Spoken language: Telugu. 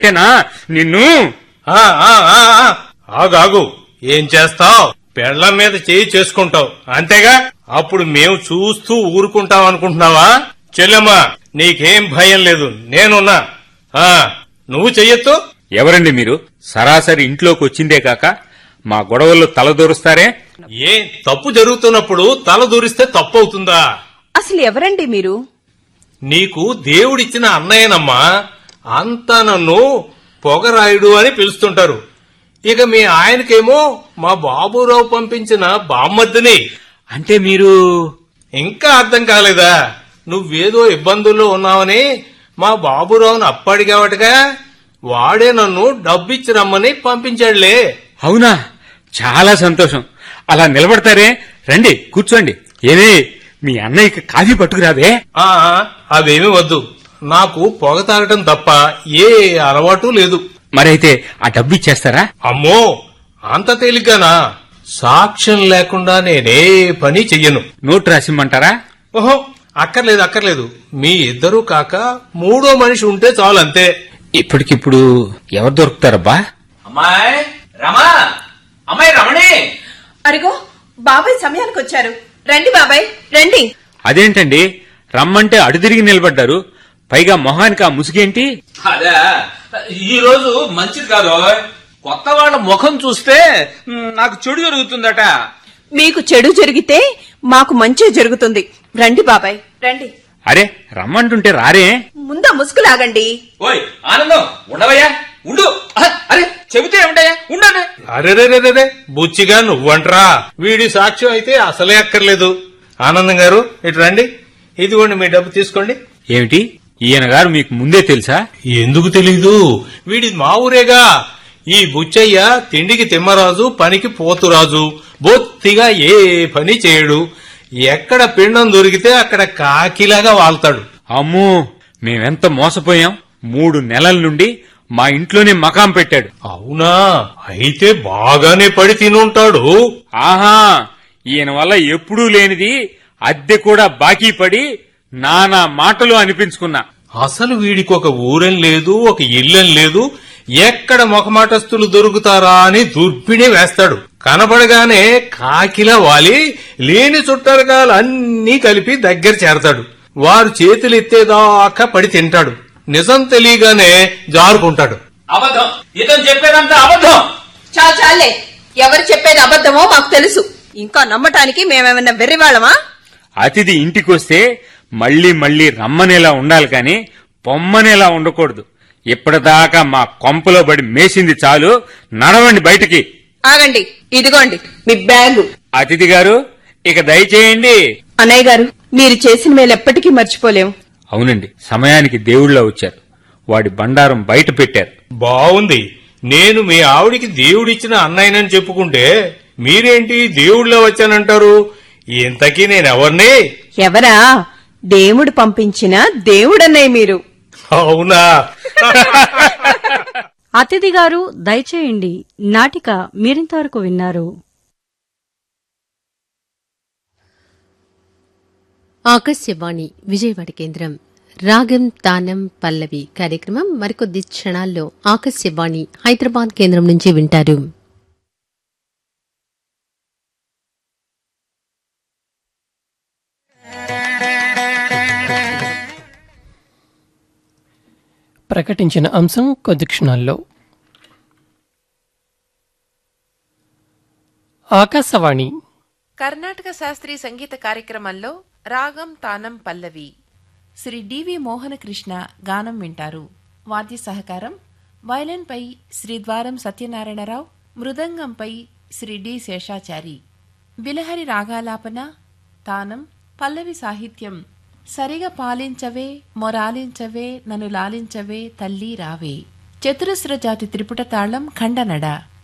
అంతేనా నిన్ను ఆ, ఆ, ఆ, ఆ. ఆగు ఆగు ఏం చేస్తావ్ పెళ్లం మీద చేయి చేసుకుంటావు అంతేగా అప్పుడు మేము చూస్తూ ఊరుకుంటాం అనుకుంటున్నావా చెల్లెమ్మా నీకేం భయం లేదు నేనున్నా ఆ, నువ్వు చెయ్యొద్దు ఎవరండి మీరు సరాసరి ఇంట్లోకి వచ్చిందే కాక మా గొడవల్లో తలదూరుస్తారే ఏ తప్పు జరుగుతున్నప్పుడు తల దూరిస్తే తప్పు అవుతుందా అసలు ఎవరండి మీరు నీకు దేవుడిచ్చిన అన్నయ్యనమ్మా అంతా నన్ను పొగరాయుడు అని పిలుస్తుంటారు ఇక మీ ఆయనకేమో మా బాబురావు పంపించిన బామ్మద్దిని అంటే మీరు ఇంకా అర్థం కాలేదా నువ్వేదో ఇబ్బందుల్లో ఉన్నావని మా బాబురావును అప్పడిగావటగా వాడే నన్ను డబ్బిచ్చి రమ్మని పంపించాడులే అవునా చాలా సంతోషం అలా నిలబడతారే రండి కూర్చోండి ఏమే మీ అన్నయ్యకి కాఫీ పట్టుకురావే ఆ అవేమీ వద్దు నాకు పొగ తాగటం తప్ప ఏ అలవాటు లేదు మరైతే ఆ డబ్బు ఇచ్చేస్తారా అమ్మో అంత తేలిగ్గానా సాక్ష్యం లేకుండా నేనే పని చెయ్యను నోటు రాసిమ్మంటారా ఓహో అక్కర్లేదు అక్కర్లేదు మీ ఇద్దరూ కాక మూడో మనిషి ఉంటే చాలు అంతే ఇప్పటికిప్పుడు ఎవరు దొరుకుతారబ్బా అమ్మాయి రమా అమ్మాయి రమణి అరిగో బాబాయ్ సమయానికి వచ్చారు రండి బాబాయ్ రండి అదేంటండి రమ్మంటే అడుదిరిగి నిలబడ్డారు పైగా మొహానికి ఆ ముసుగేంటి అదే ఈ రోజు మంచిది కాదు కొత్త వాళ్ళ ముఖం చూస్తే మ్, నాకు చెడు జరుగుతుందట మీకు చెడు జరిగితే మాకు మంచి జరుగుతుంది రండి బాబాయ్ రండి అరే రమ్మంటుంటే రారే ముందా ముసుగులాగండి ఓయ్ ఆనందం ఉండవయ్యా ఉండు అహ, అరే చెబితే ఏమిటయ్యా ఉండనే అరెరెరెరెరే బుచ్చిగా నువ్వంట్రా వీడి సాక్ష్యం అయితే అసలే అక్కర్లేదు ఆనందం గారు ఇటు రండి ఇదిగోండి మీ డబ్బు తీసుకోండి ఏమిటి ఈయన గారు మీకు ముందే తెలుసా ఎందుకు తెలీదు వీడి మా ఊరేగా ఈ బుచ్చయ్య తిండికి తిమ్మరాజు పనికి పోతురాజు బొత్తిగా ఏ పని చేయడు ఎక్కడ పిండం దొరికితే అక్కడ కాకిలాగా వాళ్తాడు అమ్మో మేమెంత మోసపోయాం మూడు నెలల నుండి మా ఇంట్లోనే మకాం పెట్టాడు అవునా అయితే బాగానే పడి తినుంటాడు ఆహా ఈయన వల్ల ఎప్పుడూ లేనిది అద్దె కూడా బాకీ పడి నానా మాటలు అనిపించుకున్నా అసలు వీడికి ఒక ఊరెం లేదు ఒక ఇల్లెం లేదు ఎక్కడ మొఖమాటస్తులు దొరుకుతారా అని దుర్పిణి వేస్తాడు కనపడగానే కాకిలా వాలి లేని చుట్టరకాలు అన్నీ కలిపి దగ్గర చేరతాడు వారు చేతులు ఎత్తేదాకా పడి తింటాడు నిజం తెలియగానే జారుకుంటాడు అబద్ధం ఇతను చెప్పేదంతా అబద్ధం చా చాలే ఎవరు చెప్పేది అబద్ధమో మాకు తెలుసు ఇంకా నమ్మటానికి మేమేమన్నా వెర్రివాళ్ళమా అతిథి ఇంటికొస్తే మళ్ళీ మళ్ళీ రమ్మనేలా ఉండాలి కాని పొమ్మనేలా ఉండకూడదు ఇప్పటిదాకా మా కొంపలో పడి మేసింది చాలు నడవండి బయటికి ఆగండి ఇదిగోండి మీ బ్యాగు అతిథి గారు ఇక దయచేయండి అన్నయ్య గారు మీరు చేసిన మేలు ఎప్పటికీ మర్చిపోలేం అవునండి సమయానికి దేవుళ్ళ వచ్చారు వాడి బండారం బయట పెట్టారు బావుంది నేను మీ ఆవిడికి దేవుడిచ్చిన అన్నయ్యనని చెప్పుకుంటే మీరేంటి దేవుళ్ళ వచ్చానంటారు ఇంతకీ నేనెవర్ని ఎవరా దేవుడు పంపించిన దేవుడన్నయ్య మీరు అవునా అతిథి గారు దయచేయండి నాటిక మీరింతవరకు విన్నారు ఆకాశవాణి విజయవాడ కేంద్రం రాగం తానం పల్లవి కార్యక్రమం మరికొద్ది క్షణాల్లో ఆకాశవాణి హైదరాబాద్ కేంద్రం నుంచి వింటారు ప్రకటించిన అంశం కొద్ది క్షణాల్లో ఆకాశవాణి కర్ణాటక శాస్త్రీయ సంగీత కార్యక్రమంలో రాగం తానం పల్లవి శ్రీ డివి మోహనకృష్ణ గానం వింటారు వాద్య సహకారం వయలిన్పై శ్రీ ద్వారం సత్యనారాయణరావు మృదంగంపై శ్రీ డి శేషాచారి బిలహరి రాగాలాపన తానం పల్లవి సాహిత్యం సరిగా పాలించవే మొరాలించవే నన్ను లాలించవే తల్లి రావే చతురస్ర జాతి త్రిపుట తాళం ఖండనడ